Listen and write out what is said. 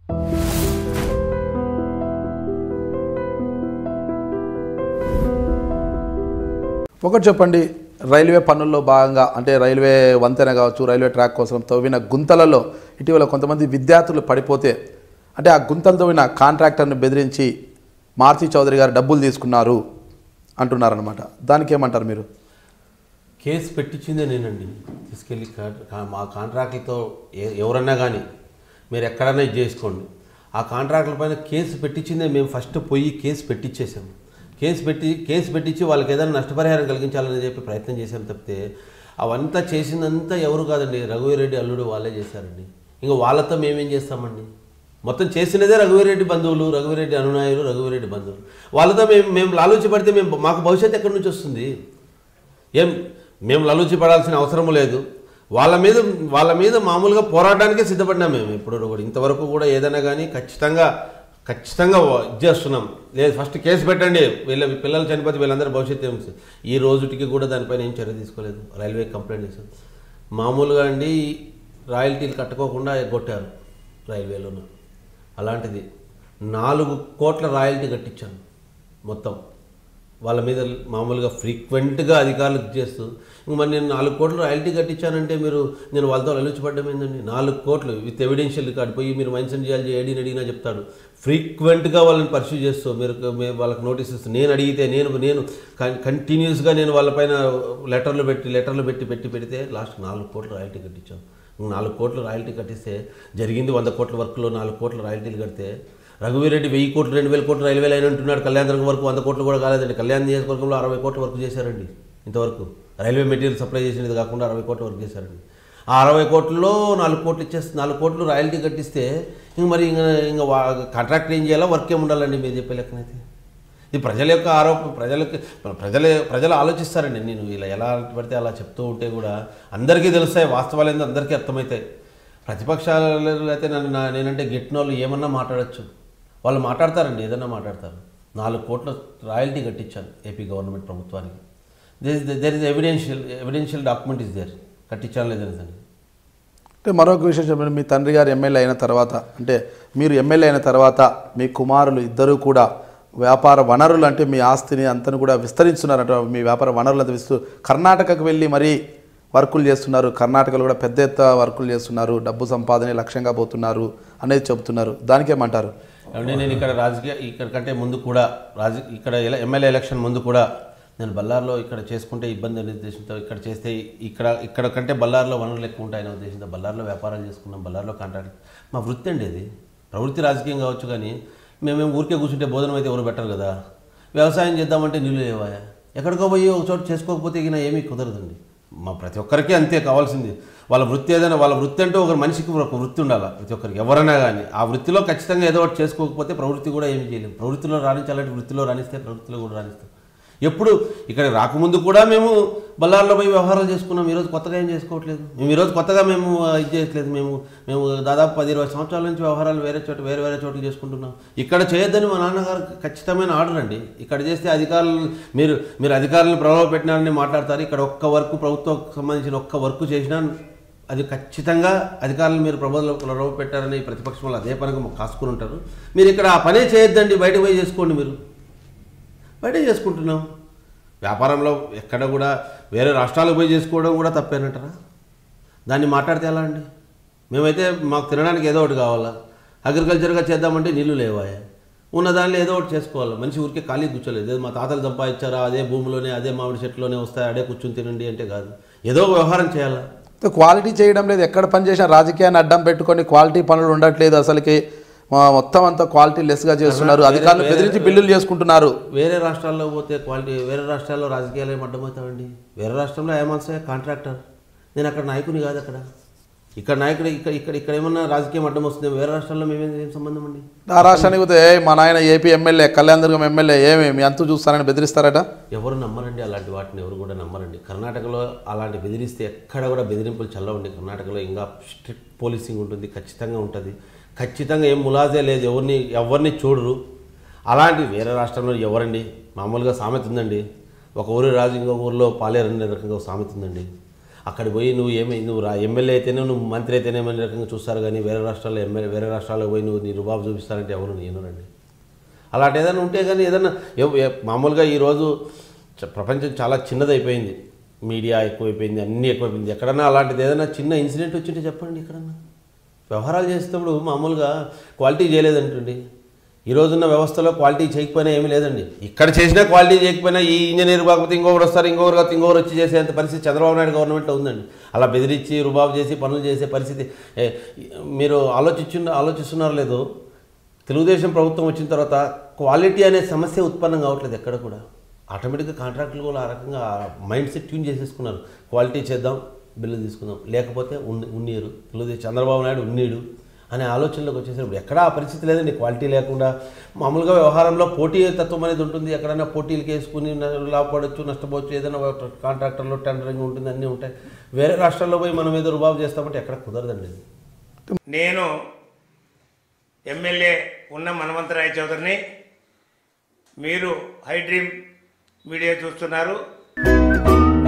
ఒకటి చెప్పండి రైల్వే పనుల్లో భాగంగా అంటే రైల్వే వంతెన కావచ్చు రైల్వే ట్రాక్ కోసం తవ్విన గుంతలలో ఇటీవల కొంతమంది విద్యార్థులు పడిపోతే అంటే ఆ గుంతలు తవ్విన కాంట్రాక్టర్ని బెదిరించి మారుతి చౌదరి గారు డబ్బులు తీసుకున్నారు అంటున్నారనమాట దానికి ఏమంటారు మీరు కేసు పెట్టించిందే నేనండి తీసుకెళ్ళి కా- కా- మా కాంట్రాక్టులతో ఏ- ఎవరన్నా కానీ మీరు ఎక్కడన్నా ఇది చేసుకోండి ఆ కాంట్రాక్టుల పైన కేసు పెట్టించిందే మేము ఫస్ట్ పోయి కేసు పెట్టించేసాము కేసు పెట్టి కేసు పెట్టించి వాళ్ళకి ఏదైనా నష్టపరిహారం కలిగించాలని చెప్పి ప్రయత్నం చేశాం తప్పితే అవంతా చేసిందంతా ఎవరు కాదండి రఘువీరెడ్డి అల్లుడు వాళ్ళే చేశారండి ఇంకా వాళ్ళతో మేమేం చేస్తామండి మొత్తం చేసినదే రఘువీరెడ్డి బంధువులు రఘువీరెడ్డి అనునాయులు రఘువీరెడ్డి బంధువులు వాళ్ళతో మేము మేము లాలూచి పడితే మేము మాకు భవిష్యత్తు ఎక్కడి నుంచి వస్తుంది ఏం మేము లలుచి పడాల్సిన అవసరం లేదు వాళ్ళ మీద వాళ్ళ మీద మామూలుగా పోరాటానికే సిద్ధపడినాం మేము ఇప్పుడు కూడా ఇంతవరకు కూడా ఏదైనా కానీ ఖచ్చితంగా ఖచ్చితంగా ఇది చేస్తున్నాం లేదు ఫస్ట్ కేసు పెట్టండి వీళ్ళ పిల్లలు చనిపోతే వీళ్ళందరూ భవిష్యత్తు ఏం వస్తుంది? ఈ రోజుటికి కూడా దానిపైన ఏం చర్య తీసుకోలేదు రైల్వే కంప్లైంట్ చేశాం మామూలుగా అండి రాయల్టీలు కట్టుకోకుండా ఎగ్గొట్టారు రైల్వేలోనూ అలాంటిది నాలుగు కోట్ల రాయల్టీ కట్టించాను మొత్తం వాళ్ళ మీద మామూలుగా ఫ్రీక్వెంట్గా అధికారులకు చేస్తూ ఇంక మరి నేను నాలుగు కోట్లు రాయల్టీ కట్టించానంటే మీరు నేను వాళ్ళతో అలుచిపడ్డం ఏందండి నాలుగు కోట్లు విత్ ఎవిడెన్షియల్ రికార్డ్ పోయి మీరు మెన్షన్ చేయాలి ఏడీని అడిగినా చెప్తాడు ఫ్రీక్వెంట్గా వాళ్ళని పర్సూ చేస్తూ మీరు మీరు వాళ్ళకి నోటీస్ ఇస్తూ నేను అడిగితే నేను నేను కంటిన్యూస్గా నేను వాళ్ళపైన లెటర్లు పెట్టి లెటర్లు పెట్టి పెట్టి పెడితే లాస్ట్ నాలుగు కోట్లు రాయల్టీ కట్టించాం నాలుగు కోట్లు రాయల్టీ కట్టిస్తే జరిగింది వంద కోట్ల వర్క్లో నాలుగు కోట్ల రాయల్టీలు కడితే రఘువీరెడ్డి వెయ్యి కోట్లు రెండు వేల కోట్లు రైల్వే లైన్ అంటున్నాడు కళ్యాణదుర్గం వరకు వంద కోట్లు కూడా కాలేదండి కళ్యాణ నియోజకవర్గంలో అరవై కోట్ల వరకు చేశారండి ఇంతవరకు రైల్వే మెటీరియల్ సప్లై చేసినది కాకుండా అరవై కోట్ల వరకు చేశారండి ఆ అరవై కోట్లలో నాలుగు కోట్లు ఇచ్చేస్తే నాలుగు కోట్లు రాయల్టీ కట్టిస్తే ఇంక మరి ఇంకా ఇంకా కాంట్రాక్ట్ ఏం చేయాలా వర్క్ ఏమి ఉండాలండి మీరు చెప్పే లెక్కనైతే ఇది ప్రజల యొక్క ఆరోపణ ప్రజలకి ప్రజలే ప్రజలు ఆలోచిస్తారండి నేను ఇలా ఎలా పడితే అలా చెప్తూ ఉంటే కూడా అందరికీ తెలుస్తాయి వాస్తవాలు ఏందో అందరికీ అర్థమవుతాయి ప్రతిపక్షాలు అయితే నన్ను నా- నేనంటే గిట్టిన వాళ్ళు ఏమన్నా మాట్లాడచ్చు వాళ్ళు మాట్లాడతారండి ఏదన్నా మాట్లాడతారు నాలుగు కోట్ల రాయల్టీ కట్టించాను ఏపీ గవర్నమెంట్ ప్రభుత్వానికి there is evidential evidential document is there కట్టించాను లేదని అంటే మరొక విషయం చెప్పండి మీ తండ్రి గారు ఎమ్మెల్యే అయిన తర్వాత అంటే మీరు ఎమ్మెల్యే అయిన తర్వాత మీ కుమారులు ఇద్దరూ కూడా వ్యాపార వనరులు అంటే మీ ఆస్తిని అంతను కూడా విస్తరిస్తున్నారంట మీ వ్యాపార వనరులు అంతా విస్తూ కర్ణాటకకు వెళ్ళి మరీ వర్కులు చేస్తున్నారు కర్ణాటకలో కూడా పెద్ద ఎత్తున వర్కులు చేస్తున్నారు డబ్బు సంపాదనే లక్ష్యంగా పోతున్నారు అనేది చెబుతున్నారు దానికేమంటారు ఏమంటే నేను ఇక్కడ రాజకీయ ఇక్కడ కంటే ముందు కూడా రాజ ఇక్కడ ఎల- ఎమ్మెల్యే ఎలక్షన్ ముందు కూడా నేను బళ్ళార్లో ఇక్కడ చేసుకుంటే ఇబ్బంది అనే ఉద్దేశంతో ఇక్కడ చేస్తే ఇక్కడ ఇక్కడ కంటే బళ్ళార్లో వనరులు ఎక్కువ ఉంటాయనే ఉద్దేశంతో బళ్ళార్లో వ్యాపారాలు చేసుకున్నాం బళ్ళార్లో కాంట్రాక్ట్ మా వృత్తి అండి అది ప్రవృత్తి రాజకీయం కావచ్చు కానీ మేమేం ఊరికే కూర్చుంటే భోజనం అయితే ఎవరు పెట్టరు కదా వ్యవసాయం చేద్దామంటే నీళ్ళు లేవా ఎక్కడికో పోయి ఒక చోట చేసుకోకపోతే ఇక ఏమీ కుదరదండి మా ప్రతి ఒక్కరికి అంతే కావాల్సింది వాళ్ళ వృత్తి ఏదైనా వాళ్ళ వృత్తి అంటే ఒక మనిషికి ఒక వృత్తి ఉండాలి ప్రతి ఒక్కరికి ఎవరైనా కానీ ఆ వృత్తిలో ఖచ్చితంగా ఏదో ఒకటి చేసుకోకపోతే ప్రవృత్తి కూడా ఏమి చేయలేము ప్రవృత్తిలో రాణించాలంటే వృత్తిలో రాణిస్తే ప్రవృత్తిలో కూడా రాణిస్తాం ఎప్పుడు ఇక్కడ రాకముందు కూడా మేము బళ్ళార్లో పోయి వ్యవహారాలు చేసుకున్నాం ఈరోజు కొత్తగా ఏం చేసుకోవట్లేదు మేము ఈరోజు కొత్తగా మేము ఆ, ఇది చేయట్లేదు మేము మేము దాదాపు పది ఇరవై సంవత్సరాల నుంచి వ్యవహారాలు వేరే చోట వేరే వేరే చోట్ల చేసుకుంటున్నాం ఇక్కడ చేయొద్దని మా నాన్నగారు ఖచ్చితమైన ఆర్డర్ అండి ఇక్కడ చేస్తే అధికారులు మీరు మీరు అధికారులను ప్రభావ పెట్టినారని మాట్లాడతారు ఇక్కడ ఒక్క వర్క్ ప్రభుత్వం సంబంధించిన ఒక్క వర్క్ చేసినా అది ఖచ్చితంగా అధికారులు మీరు ప్రబోధనలో ప్రభావ పెట్టారని ప్రతిపక్షం వాళ్ళు అదే పనిగా మాకు కాసుకుని ఉంటారు మీరు ఇక్కడ ఆ పనే చేయొద్దండి బయట పోయి చేసుకోండి మీరు బయట చేసుకుంటున్నాం వ్యాపారంలో ఎక్కడ కూడా వేరే రాష్ట్రాలకు పోయి చేసుకోవడం కూడా తప్పేనంటారా దాన్ని మాట్లాడితే ఎలా అండి మేమైతే మాకు తినడానికి ఏదో ఒకటి కావాలా అగ్రికల్చర్గా చేద్దామంటే నీళ్లు లేవాయే ఉన్న దానిలో ఏదో ఒకటి చేసుకోవాలి మనిషి ఊరికే ఖాళీ కూర్చోలేదు ఏదో మా తాతలు సంపాదించారా అదే భూమిలోనే అదే మామిడి చెట్లోనే వస్తాయి అడే కూర్చుని తినండి అంటే కాదు ఏదో ఒక వ్యవహారం చేయాలా క్వాలిటీ చేయడం లేదు ఎక్కడ పని చేసినా రాజకీయాన్ని అడ్డం పెట్టుకొని క్వాలిటీ పనులు ఉండట్లేదు అసలుకి మా మొత్తం అంతా క్వాలిటీ లెస్గా చేస్తున్నారు అధికారులు బెదిరించి బిల్లులు చేసుకుంటున్నారు వేరే రాష్ట్రాల్లో పోతే క్వాలిటీ వేరే రాష్ట్రాల్లో రాజకీయాలు ఏం అడ్డమవుతామండి వేరే రాష్ట్రంలో ఏమన్సే కాంట్రాక్టర్ నేను అక్కడ నాయకుని కాదు అక్కడ ఇక్కడ నాయకుడు ఇక్కడ ఇక్కడ ఇక్కడ ఏమన్నా రాజకీయం అడ్డం వస్తుంది వేరే రాష్ట్రాల్లో మేమేం ఏం సంబంధం అండి ఆ రాష్ట్రానికి పోతే "ఏయ్, మా నాయన ఏపీ ఎమ్మెల్యే కళ్యాణదుర్గం ఎమ్మెల్యే ఏమి మీ అంతు చూస్తారని బెదిరిస్తారట ఎవరు నమ్మరండి అలాంటి వాటిని ఎవరు కూడా నమ్మరండి కర్ణాటకలో అలాంటి బెదిరిస్తే ఎక్కడ కూడా బెదిరింపులు చల్లవండి కర్ణాటకలో ఇంకా స్ట్రిక్ట్ పోలీసింగ్ ఉంటుంది ఖచ్చితంగా ఉంటుంది ఖచ్చితంగా ఏం ములాజే లేదు ఎవరిని ఎవరిని చూడరు అలాంటి వేరే రాష్ట్రంలో ఎవరండి మామూలుగా సామెత ఉందండి ఒక ఊరి రాజు ఇంకో ఊరిలో పాలేరు అనే రకంగా ఒక సామెత ఉందండి అక్కడికి పోయి నువ్వు ఏమి నువ్వు రా ఎమ్మెల్యే అయితేనే నువ్వు మంత్రి అయితేనే అనే రకంగా చూస్తారు కానీ వేరే రాష్ట్రాల్లో ఎమ్మెల్యే వేరే రాష్ట్రాలకు పోయి నువ్వు నీ రుబాబు చూపిస్తానంటే ఎవరు నేనునండి అలాంటి ఏదైనా ఉంటే కానీ ఏదైనా ఎవ్- ఎ- మామూలుగా ఈరోజు చ- ప్రపంచం చాలా చిన్నదైపోయింది మీడియా ఎక్కువైపోయింది అన్నీ ఎక్కువైపోయింది ఎక్కడన్నా అలాంటిది ఏదైనా చిన్న ఇన్సిడెంట్ వచ్చింటే చెప్పండి ఎక్కడన్నా వ్యవహారాలు చేసేటప్పుడు మామూలుగా క్వాలిటీ చేయలేదంటండి ఈ రోజున్న వ్యవస్థలో క్వాలిటీ చేయకపోయినా ఏమీ లేదండి ఇక్కడ చేసినా క్వాలిటీ చేయకపోయినా ఈ ఇంజనీర్ కాకపోతే ఇంకొకరు వస్తారు ఇంకొకరు కాకపోతే ఇంకొకరు వచ్చి చేసేంత పరిస్థితి చంద్రబాబు నాయుడు గవర్నమెంట్లో ఉందండి అలా బెదిరించి రుబాబు చేసి పనులు చేసే పరిస్థితి ఏ, మీరు ఆలోచించు ఆలోచిస్తున్నారు లేదో తెలుగుదేశం ప్రభుత్వం వచ్చిన తర్వాత క్వాలిటీ అనే సమస్య ఉత్పన్నం కావట్లేదు ఎక్కడ కూడా ఆటోమేటిక్గా కాంట్రాక్టులు కూడా ఆ రకంగా మైండ్ సెట్ ట్యూన్ చేసేసుకున్నారు క్వాలిటీ చేద్దాం బిల్లు తీసుకుందాం లేకపోతే ఉన్ని ఉన్నీరు తెలుగుదేశం చంద్రబాబు నాయుడు ఉన్నీడు అనే ఆలోచనలోకి వచ్చేసరికి ఎక్కడా ఆ పరిస్థితి లేదండి క్వాలిటీ లేకుండా మామూలుగా వ్యవహారంలో పోటీ తత్వం అనేది ఉంటుంది ఎక్కడైనా పోటీలకు వేసుకుని న- లాభపడవచ్చు నష్టపోవచ్చు ఏదైనా ఒక కాంట్రాక్టర్లో టెండరింగ్ ఉంటుంది అన్నీ ఉంటాయి వేరే రాష్ట్రాల్లో పోయి మనం ఏదో రుబాబు చేస్తామంటే ఎక్కడ కుదరదండి ఇది. నేను ఎమ్మెల్యే ఉన్న మనవంతరాయ చౌదరిని మీరు హై డ్రీమ్ మీడియా చూస్తున్నారు